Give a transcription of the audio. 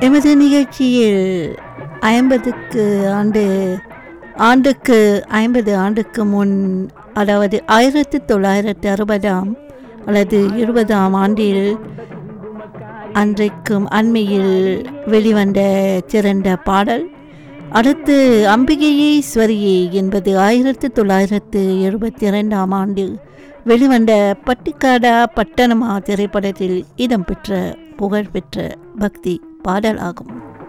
எமது நிகழ்ச்சியில் ஐம்பதுக்கு ஆண்டு ஆண்டுக்கு ஐம்பது ஆண்டுக்கு முன் அதாவது ஆயிரத்தி தொள்ளாயிரத்தி அறுபதாம் அல்லது இருபதாம் ஆண்டில் அன்றைக்கும் அண்மையில் வெளிவந்த சிறந்த பாடல் அடுத்து அம்பிகையே ஸ்வரியே என்பது ஆயிரத்தி தொள்ளாயிரத்து எழுபத்தி இரண்டாம் ஆண்டு வெளிவந்த பட்டிக்காடா பட்டணமா திரைப்படத்தில் இடம்பெற்ற புகழ்பெற்ற பக்தி பாடலாகும்